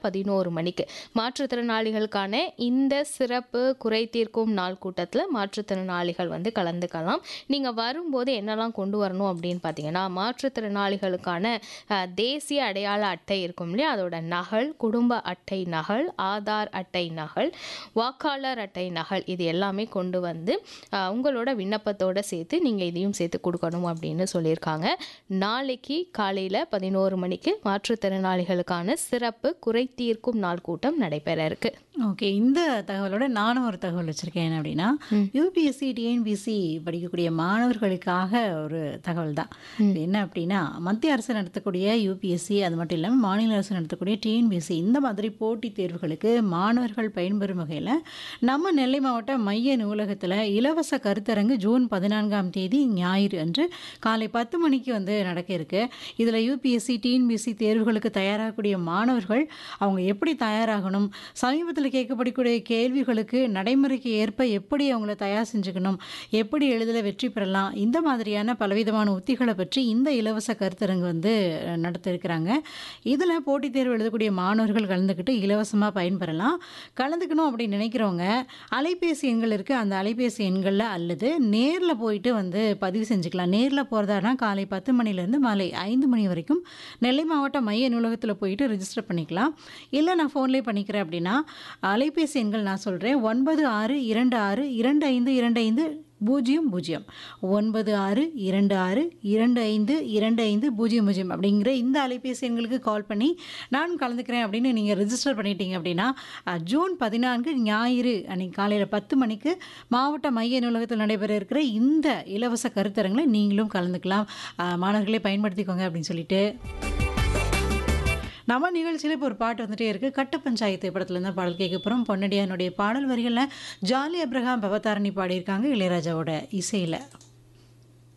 பதினோரு மணிக்கு மாற்றுத்திறனாளிகளுக்கான இந்த சிறப்பு குறை தீர்க்கும் நாள் கூட்டத்தில் மாற்றுத்திறனாளிகள் வந்து கலந்துக்கலாம் நீங்கள் வரும்போது என்னெல்லாம் கொண்டு வரணும் அப்படின்னு பார்த்தீங்கன்னா மாற்றுத்திறனாளிகளுக்கான அஹ், தேசிய அடையாள அட்டை இருக்கும் இல்லையா அதோட நகல் குடும்ப அட்டை நகல் ஆதார் அட்டை நகல் வாக்காளர் அட்டை நகல் இது எல்லாமே கொண்டு வந்து அஹ், உங்களோட விண்ணப்பத்தோட சேர்த்து நீங்கள் இதையும் சேர்த்து கொடுக்கணும் அப்படின்னு சொல்லியிருக்காங்க நாளைக்கு காலையில் பதினோரு மணிக்கு மாற்றுத்திறனாளிகளுக்கான சிறப்பு குறை தீர்க்கும் நாள் கூட்டம் நடைபெற இருக்கு ஓகே இந்த தகவலோட நானும் ஒரு தகவல் வச்சுருக்கேன் என்ன அப்படின்னா யூபிஎஸ்சி டிஎன்பிசி படிக்கக்கூடிய மாணவர்களுக்காக ஒரு தகவல் தான் இது என்ன அப்படின்னா மத்திய அரசு நடத்தக்கூடிய யூபிஎஸ்சி அது மட்டும் இல்லாமல் மாநில அரசு நடத்தக்கூடிய டிஎன்பிஎஸ்சி இந்த மாதிரி போட்டித் தேர்வுகளுக்கு மாணவர்கள் பயன்பெறும் வகையில் நம்ம நெல்லை மாவட்ட மைய நூலகத்தில் இலவச கருத்தரங்கு ஜூன் பதினான்காம் தேதி ஞாயிறு அன்று காலை பத்து மணிக்கு வந்து நடக்க இருக்கு இதில் யூபிஎஸ்சி டிஎன்பிஎஸ்சி தேர்வுகளுக்கு தயாராகக்கூடிய மாணவர்கள் அவங்க எப்படி தயாராகணும் சமீபத்தில் கேட்கப்படக்கூடிய கேள்விகளுக்கு நடைமுறைக்கு ஏற்ப எப்படி அவங்கள தயார் செஞ்சுக்கணும் எப்படி எளிதில் வெற்றி பெறலாம் இந்த மாதிரியான பலவிதமான உத்திகளை பற்றி இந்த இலவச கருத்தரங்கு வந்து அஹ், நடத்த இருக்கிறாங்க இதில் போட்டித் தேர்வு எழுதக்கூடிய மாணவர்கள் கலந்துக்கிட்டு இலவசமாக பயன்பெறலாம் கலந்துக்கணும் அப்படின்னு நினைக்கிறவங்க அலைபேசி எண்கள் இருக்குது அந்த அலைபேசி எண்களில் அல்லது நேரில் போயிட்டு வந்து பதிவு செஞ்சுக்கலாம் நேரில் போகிறதானா காலை பத்து மணிலேருந்து மாலை ஐந்து மணி வரைக்கும் நெல்லை மாவட்ட மைய நூலகத்தில் போயிட்டு ரிஜிஸ்டர் பண்ணிக்கலாம் இல்லை நான் ஃபோன்லேயே பண்ணிக்கிறேன் அப்படின்னா அலைபேசி எண்கள் நான் சொல்கிறேன் ஒன்பது ஆறு இரண்டு ஆறு இரண்டு ஐந்து இரண்டு ஐந்து பூஜ்ஜியம் பூஜ்ஜியம் ஒன்பது ஆறு இரண்டு ஆறு இரண்டு ஐந்து இரண்டு ஐந்து பூஜ்ஜியம் பூஜ்ஜியம் அப்படிங்கிற இந்த அலைபேசி எண்களுக்கு கால் பண்ணி நான் கலந்துக்கிறேன் அப்படின்னு நீங்கள் ரிஜிஸ்டர் பண்ணிட்டீங்க அப்படின்னா அஹ், ஜூன் பதினான்கு ஞாயிறு அன்னைக்கு காலையில் பத்து மணிக்கு மாவட்ட மைய நூலகத்தில் நடைபெற இருக்கிற இந்த இலவச கருத்தரங்களை நீங்களும் கலந்துக்கலாம் அஹ், மாணவர்களே பயன்படுத்திக்கோங்க அப்படின்னு சொல்லிட்டு நம்ம நிகழ்ச்சியில் இப்போ ஒரு பாட்டு வந்துட்டே இருக்கு கட்ட பஞ்சாயத்து படத்துல இருந்து பாடல் கேட்க போகிறோம் பொன்னடியானுடைய பாடல் வரிகளில் ஜாலி அப்ரஹாம் பவதாரணி பாடியிருக்காங்க இளையராஜாவோட இசையில்